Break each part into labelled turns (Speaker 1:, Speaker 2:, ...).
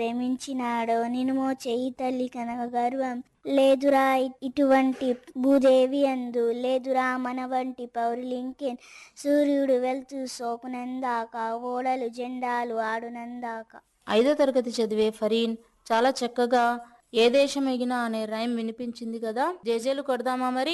Speaker 1: ప్రేమించినాడో నినుమో చెయ్యి తల్లి కనక గర్వం లేదురా ఇ- ఇటువంటి భూదేవి అందు లేదురా మన వంటి పౌరులింకేన్ సూర్యుడు వెళ్తూ సోకునందాక ఓడలు జెండాలు ఆడునందాక
Speaker 2: ఐదో తరగతి చదివే ఫరీన్ చాలా చక్కగా ఏ దేశం ఎగినా అనే రైమ్ వినిపించింది కదా జేజేలు కొడదామా మరి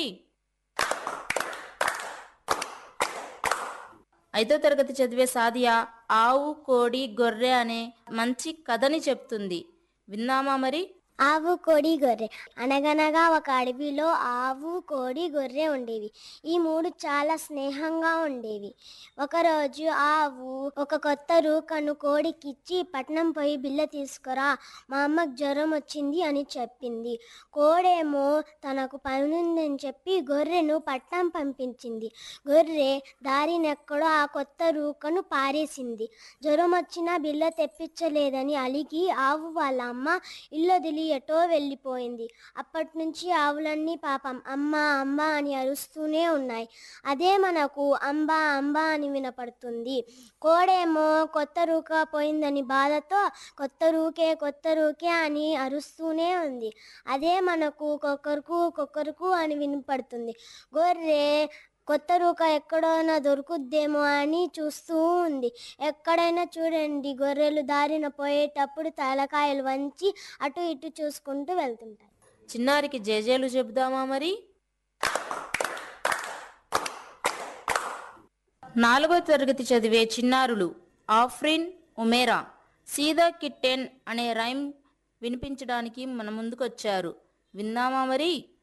Speaker 2: ఐదో తరగతి చదివే సాదియా ఆవు కోడి గొర్రె అనే మంచి కథని చెప్తుంది విందామా మరి
Speaker 3: ఆవు కోడి గొర్రె అనగనగా ఒక అడవిలో ఆవు కోడి గొర్రె ఉండేవి ఈ మూడు చాలా స్నేహంగా ఉండేవి ఒకరోజు ఆవు ఒక కొత్త రూకను కోడికిచ్చి పట్నం పోయి బిల్ల తీసుకురా మా అమ్మకు జ్వరం వచ్చింది అని చెప్పింది కోడేమో తనకు పనుందని చెప్పి గొర్రెను పట్నం పంపించింది గొర్రె దారినెక్కడో ఆ కొత్త రూకను పారేసింది జ్వరం వచ్చినా బిల్ల తెప్పించలేదని అలిగి ఆవు వాళ్ళ అమ్మ ఇల్లు వదిలి ఎటో వెళ్ళిపోయింది అప్పటి నుంచి ఆవులన్నీ పాపం అమ్మ అమ్మ అని అరుస్తూనే ఉన్నాయి అదే మనకు అంబా అంబా అని వినపడుతుంది కోడేమో కొత్త రూక పోయిందని బాధతో కొత్త రూకే కొత్త రూకే అని అరుస్తూనే ఉంది అదే మనకు కొక్కరుకు కొక్కరుకు అని వినపడుతుంది గొర్రె కొత్త రూక ఎక్కడైనా దొరుకుద్దేమో అని చూస్తూ ఉంది ఎక్కడైనా చూడండి గొర్రెలు దారిన పోయేటప్పుడు తలకాయలు వంచి అటు ఇటు చూసుకుంటూ వెళ్తుంటాయి
Speaker 2: చిన్నారికి జేజేలు చెబుదామా మరి నాలుగో తరగతి చదివే చిన్నారులు ఆఫ్రిన్ ఉమేరా సీదా కిట్టెన్ అనే రైమ్ వినిపించడానికి మన ముందుకొచ్చారు విందామా మరి